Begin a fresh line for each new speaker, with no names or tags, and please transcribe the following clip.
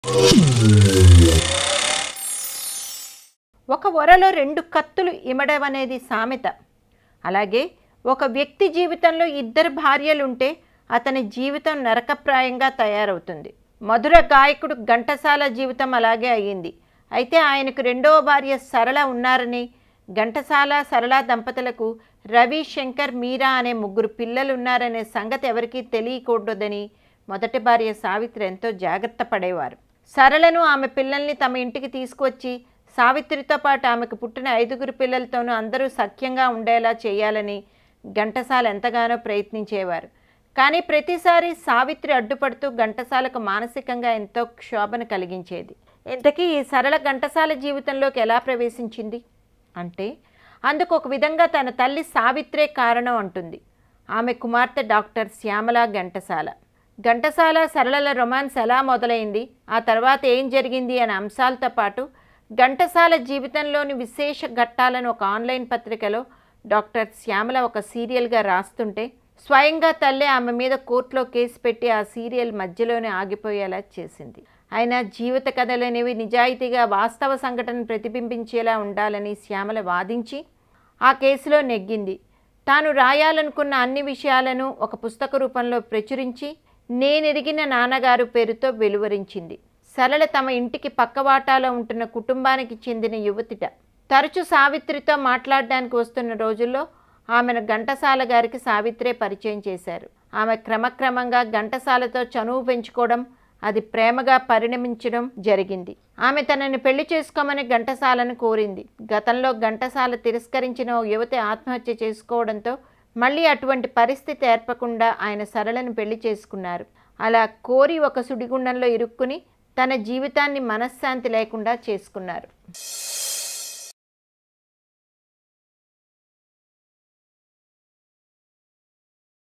ఒక వరలో రెండు కత్తులు ఇమడం అనేది సామెత అలాగే ఒక వ్యక్తి జీవితంలో ఇద్దరు భార్యలుంటే అతని జీవితం నరకప్రాయంగా తయారవుతుంది మధుర గాయకుడు ఘంటసాల జీవితం అలాగే అయ్యింది అయితే ఆయనకు రెండవ భార్య సరళ ఉన్నారని ఘంటసాల సరళ దంపతులకు రవి శంకర్ మీరా అనే ముగ్గురు పిల్లలు ఉన్నారనే సంగతి ఎవరికీ తెలియకూడదని మొదటి భార్య సావిత్రి ఎంతో జాగ్రత్త పడేవారు సరళను ఆమె పిల్లల్ని తమ ఇంటికి తీసుకువచ్చి సావిత్రితో పాటు ఆమెకు పుట్టిన ఐదుగురు పిల్లలతోనూ అందరూ సఖ్యంగా ఉండేలా చేయాలని ఘంటసాల ఎంతగానో ప్రయత్నించేవారు కానీ ప్రతిసారి సావిత్రి అడ్డుపడుతూ ఘంటసాలకు మానసికంగా ఎంతో క్షోభను కలిగించేది ఇంతకీ ఈ సరళ ఘంటసాల జీవితంలోకి ఎలా ప్రవేశించింది అంటే అందుకు ఒక విధంగా తన తల్లి సావిత్రే కారణం అంటుంది ఆమె కుమార్తె డాక్టర్ శ్యామల ఘంటసాల ఘంటసాల సరళల రొమాన్స్ ఎలా మొదలైంది ఆ తర్వాత ఏం జరిగింది అనే అంశాలతో పాటు ఘంటసాల జీవితంలోని విశేష ఘట్టాలను ఒక ఆన్లైన్ పత్రికలో డాక్టర్ శ్యామల ఒక సీరియల్గా రాస్తుంటే స్వయంగా తల్లే ఆమె మీద కోర్టులో కేసు పెట్టి ఆ సీరియల్ మధ్యలోనే ఆగిపోయేలా చేసింది అయినా జీవిత కథలనేవి నిజాయితీగా వాస్తవ సంఘటనను ప్రతిబింబించేలా ఉండాలని శ్యామల వాదించి ఆ కేసులో నెగ్గింది తాను రాయాలనుకున్న అన్ని విషయాలను ఒక పుస్తక రూపంలో ప్రచురించి నేనెరిగిన నాన్నగారు పేరుతో వెలువరించింది సరళ తమ ఇంటికి పక్కవాటాలో ఉంటున్న కుటుంబానికి చెందిన యువతిట తరచు సావిత్రితో మాట్లాడడానికి వస్తున్న రోజుల్లో ఆమెను ఘంటసాల గారికి సావిత్రే పరిచయం చేశారు ఆమె క్రమక్రమంగా ఘంటసాలతో చనువు పెంచుకోవడం అది ప్రేమగా పరిణమించడం జరిగింది ఆమె తనని పెళ్లి చేసుకోమని ఘంటసాలను కోరింది గతంలో ఘంటసాల తిరస్కరించిన ఓ యువతి ఆత్మహత్య చేసుకోవడంతో మళ్ళీ అటువంటి పరిస్థితి ఏర్పకుండా ఆయన సరళను పెళ్లి చేసుకున్నారు అలా కోరి ఒక సుడిగుండంలో ఇరుక్కుని తన జీవితాన్ని మనశ్శాంతి లేకుండా చేసుకున్నారు